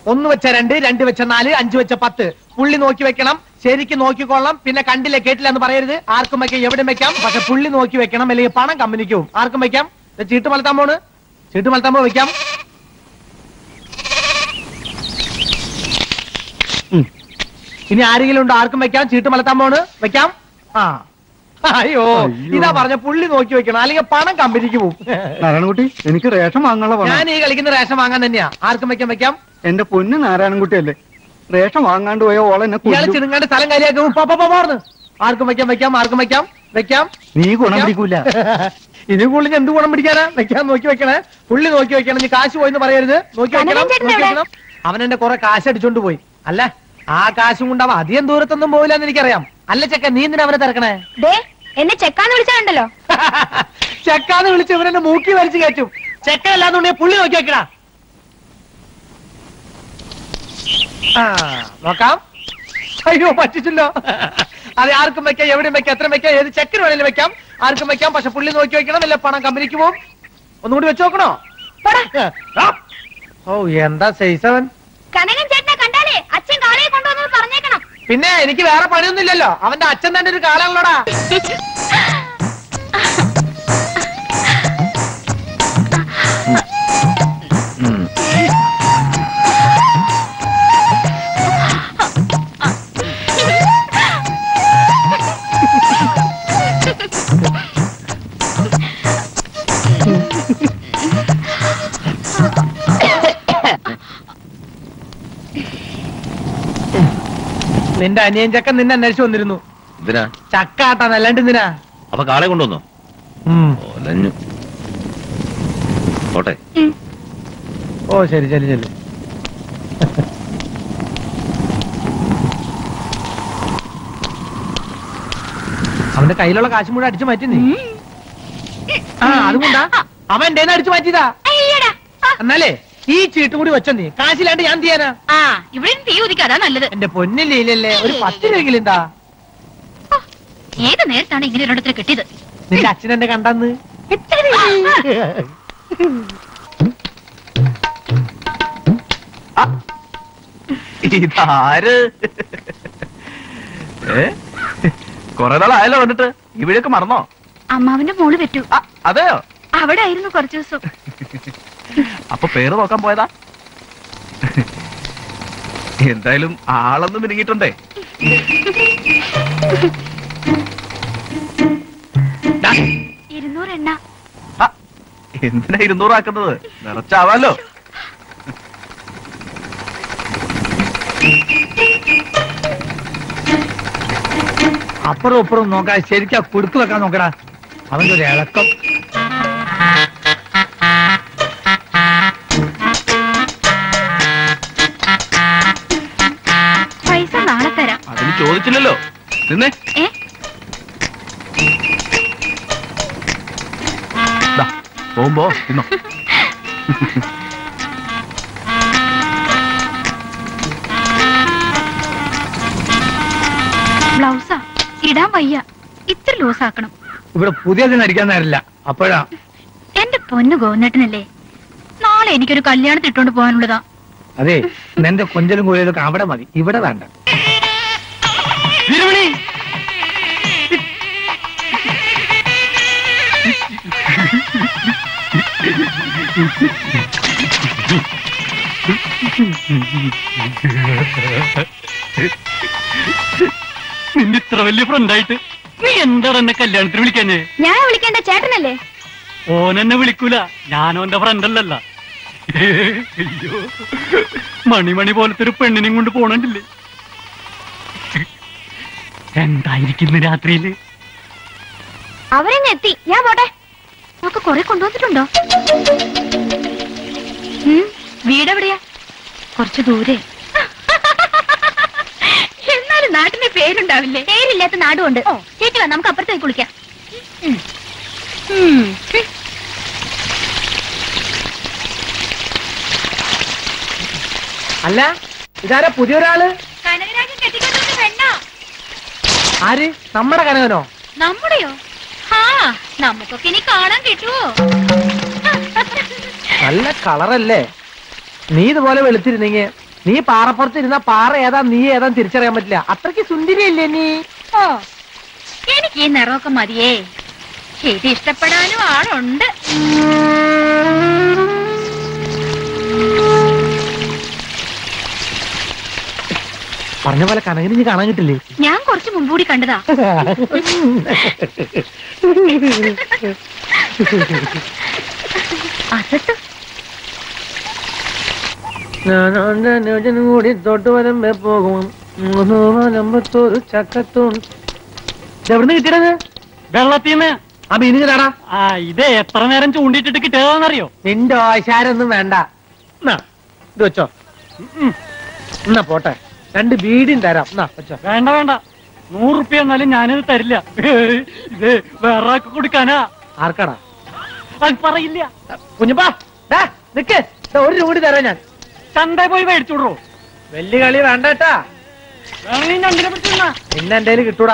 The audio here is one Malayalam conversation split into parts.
ഒന്ന് വെച്ച രണ്ട് രണ്ട് വെച്ച നാല് അഞ്ച് വെച്ച പത്ത് പുള്ളി നോക്കി വെക്കണം ശരിക്ക് നോക്കിക്കൊള്ളാം പിന്നെ കണ്ടില്ല കേട്ടില്ല എന്ന് പറയരുത് ആർക്കും വെക്കാം എവിടെ വെക്കാം പക്ഷെ പുള്ളി നോക്കി വെക്കണം അല്ലെങ്കിൽ പണം കമ്പനിക്ക് പോകും ആർക്കും വെക്കാം ദേ ചീട്ട് മലത്താൻ പോണ് ചീട്ട് മലത്താൻ പോ വെക്കാം ഉം. ഇനി ആരെങ്കിലും ഉണ്ടോ ആർക്കും വെക്കാം ചീട്ട് മലത്താൻ പോണ് വെക്കാം ആ അയ്യോ അയ്യോ. ഇതാ പറഞ്ഞ പുള്ളി നോക്കി വെക്കണം അല്ലെങ്കിൽ പണം കമ്പനിക്ക് പോകും നാരായണൻകുട്ടി എനിക്ക് റേഷൻ വാങ്ങാനുള്ള പണം ഞാൻ ഈ കളിക്കുന്ന റേഷൻ വാങ്ങാൻ തന്നെയാ ആർക്കും വെക്കാം വെക്കാം എന്റെ പൊന്ന് നാരായണൻകുട്ടി അല്ലേ റേഷൻ വാങ്ങാണ്ട് പോയ ഓളെ എന്നെ ഇയാള് കൊല്ലും. ചിടുങ്ങാണ്ട് സ്ഥലം കാര്യമാക്കും പോ, പോ, പോ, പോർന്ന്. ആർക്കും വെക്കാം വെക്കാം ആർക്കും വെക്കാം വെക്കാം നീ ഗുണം വെക്കാം. പിടിക്കൂല ഇനി പുള്ളിന് എന്ത് ഗുണം പിടിക്കാനാ വെക്കാൻ നോക്കി വെക്കണേ പുള്ളി നോക്കി വെക്കണം നീ കാശ് പോയിന്ന് പറയരുത് നോക്കി വെക്കണം കനകൻ ചേട്ടൻ നോക്കി എവിടെ? വെക്കണം അവൻ എന്റെ കുറെ കാശ് അടിച്ചോണ്ട് പോയി അല്ല ആ കാശും കൊണ്ടാവും അധികം ദൂരത്തൊന്നും പോവില്ല എന്ന് എനിക്കറിയാം അല്ല ചെക്ക നീ എന്തിനാ അവനെ തിരക്കണേ ദേ എന്നെ ചെക്കാന്ന് വിളിച്ചാണ്ടല്ലോ ചെക്കാന്ന് വിളിച്ച് ഇവനെന്നെ മൂക്കി വലിച്ചു കയറ്റും ചെക്ക അല്ലാന്നുണ്ടെങ്കിൽ പുള്ളി നോക്കി വെക്കടാ ആ നോക്കാം അയ്യോ പറ്റിച്ചല്ലോ അത് ആർക്കും വെക്കാം എവിടെയും വെക്കാം എത്ര വെക്കാം ഏത് ചെക്കിന് വേണേലും വെക്കാം ആർക്കും വെക്കാം പക്ഷെ പുള്ളി നോക്കി വെക്കണം അല്ലെ പണം കമ്പനിക്ക് പോകും ഒന്നുകൂടി വെച്ച് നോക്കണോ ആ. ഓ എന്താ സൈസവൻ കനകൻ ചേട്ടനെ കണ്ടാലേ അച്ഛൻ കാളയെ കൊണ്ടുവന്നത് പറഞ്ഞേക്കണം പിന്നെ എനിക്ക് വേറെ പണിയൊന്നുമില്ലല്ലോ അവന്റെ അച്ഛൻ തന്നെ ഒരു കാലാണല്ലോടാ നിന്റെ അനിയൻ ചക്കൻ നിന്നെ അന്വേഷിച്ചു വന്നിരുന്നു എന്തിനാ ചക്ക ആട്ടാൻ അല്ലാണ്ട് എന്തിനാ അപ്പൊ കാളെ കൊണ്ടുവന്നോ ഉം. ഒലഞ്ഞു പോട്ടെ ഓ ശരി ശരി ശരി അവന്റെ കയ്യിലുള്ള കാശ് മുഴുവൻ അടിച്ചു മാറ്റി നീ ആ അതുകൊണ്ടാ അവൻ എന്റെ അടിച്ചു മാറ്റിയതാ അയ്യടാ എന്നാലേ ഈ ചീട്ടും കൂടി വെച്ചോ നീ കാശില്ലാണ്ട് ഞാൻ എന്ത് ചെയ്യാനാ ആ ഇവിടെ തീ ഉദിക്കുക അതാ നല്ലത് എന്റെ പൊന്നില്ലല്ലേ ഒരു പത്ത് രൂപയെങ്കിലും എന്താ ഏത് നേരത്താണ് ഇങ്ങനെ ഒരിടത്തിൽ കിട്ടിയത് നിന്റെ അച്ഛൻ എന്നെ കണ്ടെന്ന് ഇതാര് ഏ കൊറേ നാളായല്ലോ വന്നിട്ട് ഇവിടെയൊക്കെ മറന്നോ അമ്മാവിന്റെ മോള് പറ്റൂ ആ, അതെയോ അവിടെ ആയിരുന്നു കുറച്ചു ദിവസം അപ്പൊ പേര് നോക്കാൻ പോയതാ എന്തായാലും ആളൊന്നും മിനുങ്ങിയിട്ടുണ്ടേ ദാ, ഇരുന്നൂറ് എണ്ണ ആ, എന്തിനാ ഇരുന്നൂറാക്കുന്നത് നിറച്ചാവാലോ അപ്പുറം ഇപ്പുറം നോക്കാൻ ശരിക്കും ആ കുടുക്ക് വെക്കാൻ നോക്കടാ അവന്റെ ഒരു ഇളക്കം പൈസ നാളെ തരാം അതിന് ചോദിച്ചില്ലല്ലോ നിന്നേ ഏ ദാ, പോകുമ്പോ തിന്നോ ബ്ലൗസാ ഇടാൻ വയ്യ ഇത്ര ലൂസ് ആക്കണം ഇവിടെ പുതിയതിന് അടിക്കാൻ നേരില്ല അപ്പോഴാ എന്റെ പൊന്നു ഗോവിന്ദേട്ടനല്ലേ നാളെ എനിക്കൊരു കല്യാണത്തിന് ഇട്ടോണ്ട് പോകാനുള്ളതാ അതെ നിന്റെ കൊഞ്ചലും കോയിലും ഒക്കെ അവിടെ മതി ഇവിടെ വേണ്ട വീരമണി നിന്റെ ഇത്ര വലിയ ഫ്രണ്ടായിട്ട് നീ എന്താണ് എന്നെ കല്യാണത്തിന് വിളിക്കാഞ്ഞേ ഞാൻ വിളിക്കേണ്ട ചേട്ടനല്ലേ ഓൻ എന്നെ വിളിക്കൂല ഞാനോന്റെ ഫ്രണ്ടല്ലല്ല അയ്യോ മണിമണി പോലത്തെ ഒരു പെണ്ണിനെയും കൊണ്ട് പോണണ്ടില്ലേ എന്തായിരിക്കുന്നു രാത്രിയില് അവരെങ്ങ എത്തി ഞാൻ പോട്ടെ നമുക്ക് കൊറേ കൊണ്ടുവന്നിട്ടുണ്ടോ ഉം, വീടെവിടെയാ കുറച്ച് ദൂരെ എന്നാലും നാട്ടിന് പേരുണ്ടാവില്ലേ പേരില്ലാത്ത നാടുമുണ്ട് ചേച്ചി വാ നമുക്ക് അപ്പുറത്ത് പോയി കുളിക്കാം ഉം. ഉം. ഉം. അല്ല ഇതാരാ പുതിയൊരാള് കനകരാജൻ കെട്ടിക്കൊണ്ടുവന്ന പെണ്ണാ ആര് നമ്മുടെ കനകനോ നമ്മുടെയോ ഹാ നമുക്കൊക്കെ ഇനി കാണാൻ കിട്ടുവോ നല്ല കളറല്ലേ നീ ഇതുപോലെ വെളുത്തിരുന്നെങ്കിൽ നീ പാറപ്പുറത്ത് ഇരുന്ന പാറ ഏതാ നീ ഏതാ തിരിച്ചറിയാൻ പറ്റില്ല അത്രയ്ക്ക് സുന്ദരിയല്ലേ നീ ഓ എനിക്ക് ഈ നിറമൊക്കെ മതിയേ ഇത് ഇഷ്ടപ്പെടാനും ആളുണ്ട് പറഞ്ഞ പോലെ കനകിന് നീ കാണാൻ കിട്ടില്ലേ ഞാൻ കുറച്ച് മുമ്പൂടി കണ്ടതാ അതട്ട് ഞാനും കൂടി തൊട്ട് വരുമ്പോ പോകും വലമ്പത്തൊരു ചക്കത്തും എവിടുന്ന് കിട്ടിയത് വെള്ളത്തിന്ന് ആ മീന് തരാടാ ആ ഇത് എത്ര നേരം ചൂണ്ടിട്ടിട്ട് കിട്ടിയതാണെന്നറിയോ നിന്റെ ആശാരൊന്നും വേണ്ട എന്നാ ഇത് വെച്ചോ ഉം. എന്നാ പോട്ടെ രണ്ട് ബീഡിയും തരാം എന്നാ വെച്ചോ വേണ്ട വേണ്ട നൂറ് റുപ്യ എന്നാലും ഞാനിത് തരില്ല ഇത് വേറെ ആൾക്ക് കൊടുക്കാനാ ആർക്കാടാ അത് പറയില്ല കുഞ്ഞപ്പാ ദാ, നിക്ക് ദാ ഒരു രൂപ കൂടി തരാം ഞാൻ ചന്ത പോയി മേടിച്ചോടോ വലിയ കളി വേണ്ട കേട്ടാ വേണമെങ്കിൽ രണ്ടിനെ പിടിച്ചിരുന്നാ പിന്നെ എന്റെ കയ്യിൽ കിട്ടൂടാ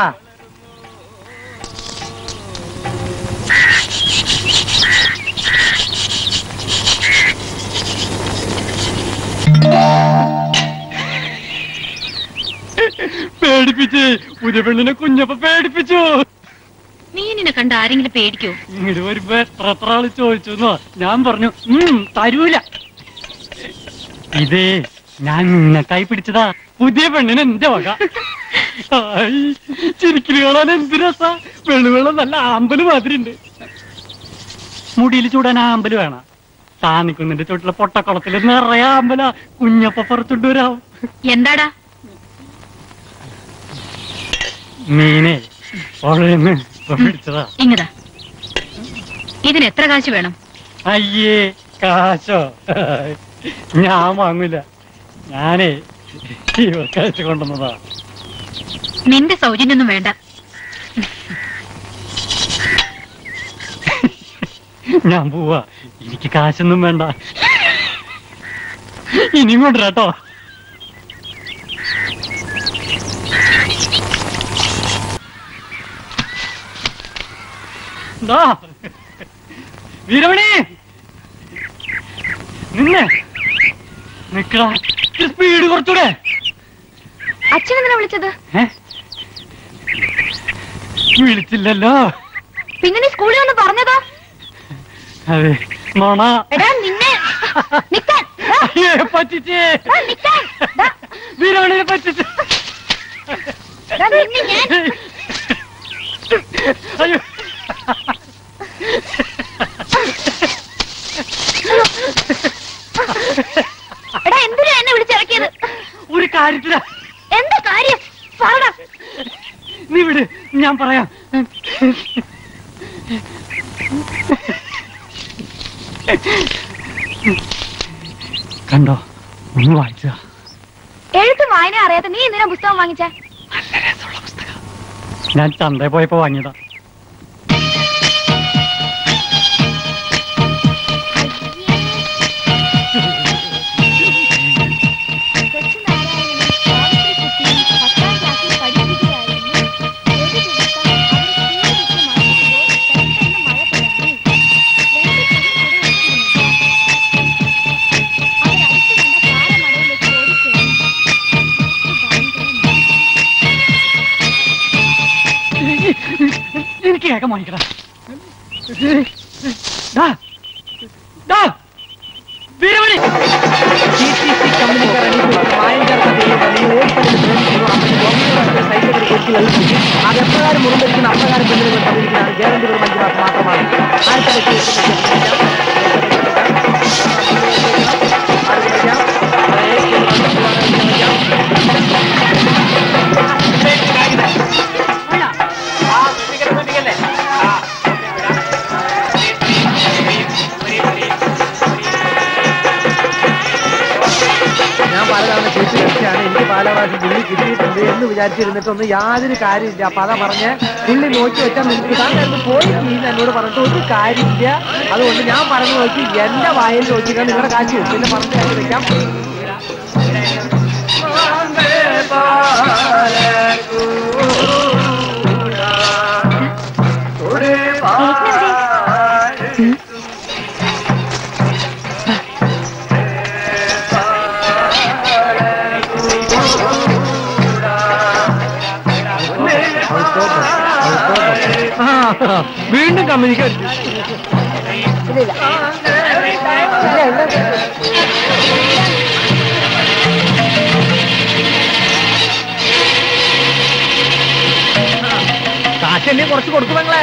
പേടിപ്പിച്ച് പുതിയ പെണ്ണിനെ കുഞ്ഞപ്പ പേടിപ്പിച്ചു മീനിനെ കണ്ട് ആരെങ്കിലും പേടിക്കോ ഇങ്ങോട്ട് വരുമ്പോ എത്ര എത്ര ആള് ചോദിച്ചു ഞാൻ പറഞ്ഞു ഉം തരൂല ഇതേ ഞാൻ നിങ്ങൾക്കായി പിടിച്ചതാ പുതിയ പെണ്ണിന് എന്റെ വക ആയി, ചിരിക്കല് കാണാൻ എന്ത് രസ വെള്ളുവെള്ളം നല്ല ആമ്പല് മാതിരി ഉണ്ട് മുടിയിൽ ചൂടാൻ ആമ്പല് വേണം താന്നിക്കുന്നിന്റെ ചോട്ടിലെ പൊട്ടക്കുളത്തില് നിറയെ ആമ്പല കുഞ്ഞപ്പ പുറത്തുണ്ട് വരാവും എന്താടാ മീനെ പുഴയെന്ന് പിടിച്ചതാ ഇങ്ങതാ ഇതിന് എത്ര കാശ് വേണം അയ്യേ കാശോ ഞാൻ വാങ്ങൂല ഞാനേ ഇവർക്കയച്ചു കൊണ്ടുവന്നതാ നിന്റെ സൗജന്യൊന്നും വേണ്ട ഞാൻ പോവാ എനിക്ക് കാശൊന്നും വേണ്ട ഇനിയും കൊണ്ടുവരാട്ടോ ദാ, വീരമണി നിന്നെ നിക്കടാ സ്പീഡ് കുറച്ചൂടെ അച്ഛൻ എന്തിനാ വിളിച്ചത് ഏ? വിളിച്ചില്ലല്ലോ പിന്നെ നീ സ്കൂളിൽ വന്ന് പറഞ്ഞതോ അതെ നോണ എടാ നിന്നെ നിക്കാൻ ദാ, അയ്യേ പറ്റിച്ചേ ദാ, നിക്കാൻ ദാ, വീരമണിയെ പറ്റിച്ച് ദാ, നിന്നെ ഞാൻ അയ്യോ എടാ എന്തിനാ എന്നെ വിളിച്ചിറക്കിയത് ഒരു കാര്യത്തില എന്താ കാര്യം പറടാ നീ വിട് ഞാൻ പറയാം കണ്ടോ ഒന്ന് വായിച്ച എഴുത്തും വായന അറിയാത്ത നീ എന്തിനാ പുസ്തകം വാങ്ങിച്ചേ ഞാൻ ചന്തയിൽ പോയപ്പോ വാങ്ങിയതാ എനിക്ക് കേൾക്കാൻ വാങ്ങിക്കടാ ദാ, ദാ, വീരമണി ടിടിസി കമ്പനിക്കാർ അനുഭവിക്കുന്ന മായം ചേർത്ത തീരുമാനം നീ ഓടിപ്പതിന് പ്രേമിക്കുന്നു അങ്ങനെ ഗവൺമെന്റ് സൈറ്റുകൾ കൊച്ചികൾ അത് എപ്രകാരം മുറിഞ്ഞിരിക്കുന്ന അപ്രകാരം പിന്നിൽ തന്നിരിക്കുന്ന ഗ്യാരണ്ടി വെറും അഞ്ച് മാസം മാത്രമാണ് ആയിരത്തി തൊള്ളായിരത്തി ഞാൻ പലതവണ കേട്ട് കഴിച്ചാണ് എനിക്ക് പാലവാസി പുള്ളി കിട്ടിയിട്ടുണ്ട് എന്ന് വിചാരിച്ചിരുന്നിട്ടൊന്നും യാതൊരു കാര്യമില്ല അപ്പൊ അതാ പറഞ്ഞ് പുള്ളി നോക്കി വെച്ചാൽ നിങ്ങൾക്ക് താങ്കൾ പോയി ചെയ്യുന്ന എന്നോട് പറഞ്ഞിട്ട് ഒരു കാര്യമില്ല അതുകൊണ്ട് ഞാൻ പറഞ്ഞു നോക്കി എന്റെ വായിൽ നോക്കിയിട്ടാണ് നിങ്ങളുടെ കാശ് വെച്ചു പിന്നെ പറഞ്ഞു കാര്യം വെക്കാം വീണ്ടും കമ്പനിക്ക് അടിച്ചു കാശല്ലേ കുറച്ച് കൊടുക്കുമെങ്ങളെ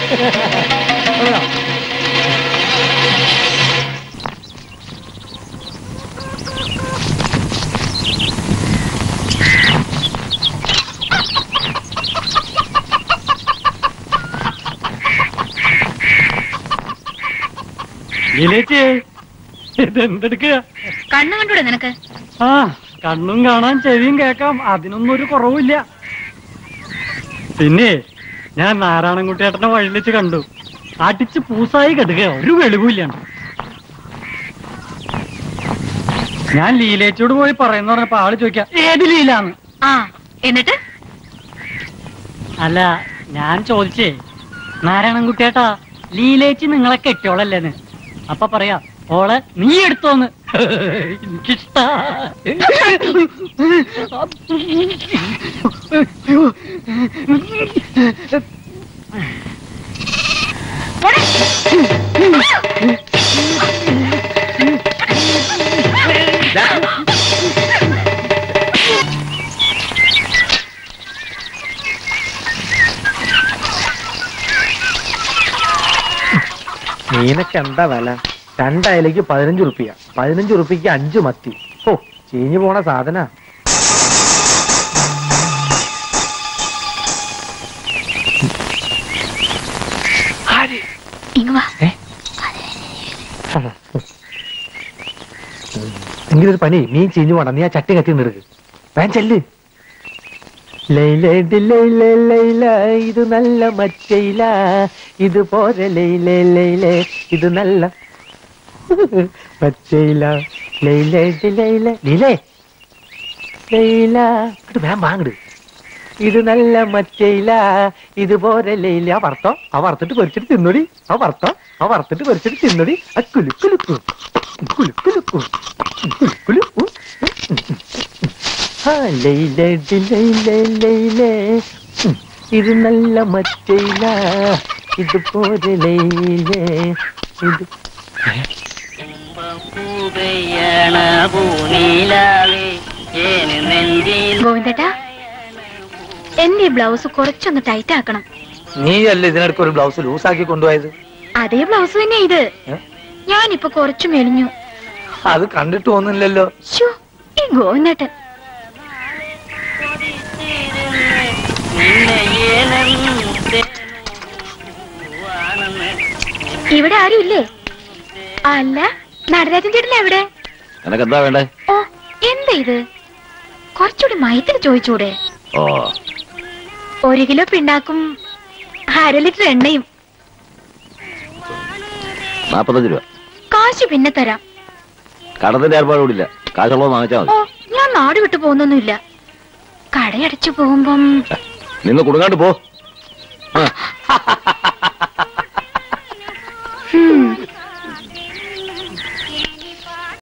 ലീലേച്ചി ഇതെന്തെടുക്കുക കണ്ണു കണ്ടൂടെ നിനക്ക് ആ കണ്ണും കാണാൻ ചെവിയും കേക്കാം അതിനൊന്നും ഒരു കുറവുമില്ല പിന്നെ ഞാൻ നാരായണൻകുട്ടിയേട്ടനെ വഴിയിൽ വെച്ച് കണ്ടു അടിച്ച് പൂസായി കെടുക ഒരു വെളിവില്ലാണ് ഞാൻ ലീലേച്ചിയോട് പോയി പറയുന്ന പറഞ്ഞപ്പോ ആള് ചോദിക്കാം ഏത് ലീലാന്ന് ആ എന്നിട്ട് അല്ല ഞാൻ ചോദിച്ചേ നാരായണൻകുട്ടിയേട്ടാ ലീലേച്ചി നിങ്ങളെ കെട്ടിയോളല്ലേന്ന് അപ്പൊ പറയാ ഓളെ നീ എടുത്തോന്ന് എനിക്കിഷ്ടാ പോടെ. മീനൊക്കെ എന്താ വില രണ്ടയലേക്ക് പതിനഞ്ച് റുപ്യ പതിനഞ്ച് റുപ്യക്ക് അഞ്ച് മത്തി ഓ ചീഞ്ഞു പോണ സാധന ഇങ്ങ് വാ എങ്കിലൊരു പണി മീൻ ചീഞ്ഞു പോണ്ട നീ ആ ചട്ടി കത്തി നിടുക്ക് വേൻ ചെല്ല് ലൈല ഡി ലൈല ലൈല ഇത് നല്ല മറ്റയില ഇത് പോരെ ലൈല ലൈല ഇത് നല്ല മറ്റയില ലൈല ഡി ലൈല ലീലേ ലൈല ഇങ്ങോട്ട് വേൻ വാങ്ങട് ഇത് നല്ല മറ്റയില ഇത് പോരെ ലൈല ആ വറുത്തോ ആ വറുത്തിട്ട് പൊരിച്ചിട്ട് തിന്നൊടി ആ വറുത്തോ ആ വറുത്തിട്ട് പൊരിച്ചിട്ട് തിന്നൊടി ആ കുലുക്കുലുക്കു കുലുക്കുലുക്കു കുലുക്കു ആ ലൈല ഡി ലൈല ലൈലേ ഉം, ഇത് നല്ല മറ്റയില ഇത് പോരെ ലൈലേ ഇത് പൂകയണ പൂനീലാവേ ഏന് നെഞ്ചിൻ ഗോവിന്ദേട്ടാ എന്റെ ഈ ബ്ലൗസ് കുറച്ചൊന്ന് ടൈറ്റ് ആക്കണം നീ അല്ലേ ഇതിനിടയ്ക്ക് ഒരു ബ്ലൗസ് ലൂസാക്കി കൊണ്ടുപോയത് അതേ ബ്ലൗസ് തന്നെ ഇത് ഏ? ഞാനിപ്പൊ കുറച്ചു മെലിഞ്ഞു അത് കണ്ടിട്ട് തോന്നുന്നില്ലല്ലോ ശ്ശോ, ഈ ഗോവിന്ദേട്ടൻ നിന്നെ ഏനം ഇവിടെ ആരും ഇല്ലേ അല്ല നടരാജൻ ചേട്ടൻ എവിടെ നിനക്ക് എന്താ വേണ്ടേ ഓ എന്താ ഇത് കുറച്ചുകൂടി മയത്തിന് ചോദിച്ചൂടെ ഓ ഒരു കിലോ പിണ്ണാക്കും അര ലിറ്റർ എണ്ണയും നാപ്പത്തഞ്ച് രൂപ കാശ് പിന്നെ തരാം കടത്തിന്റെ ഏർപ്പാടുകൂടില്ല കാശുള്ളത് വാങ്ങിച്ചാൽ ഓ മതി ഞാൻ നാട് വിട്ടു പോകുന്നൊന്നുമില്ല കടയടച്ചു പോകുമ്പം നിന്ന് കൊടുങ്ങാണ്ട് പോ ആ.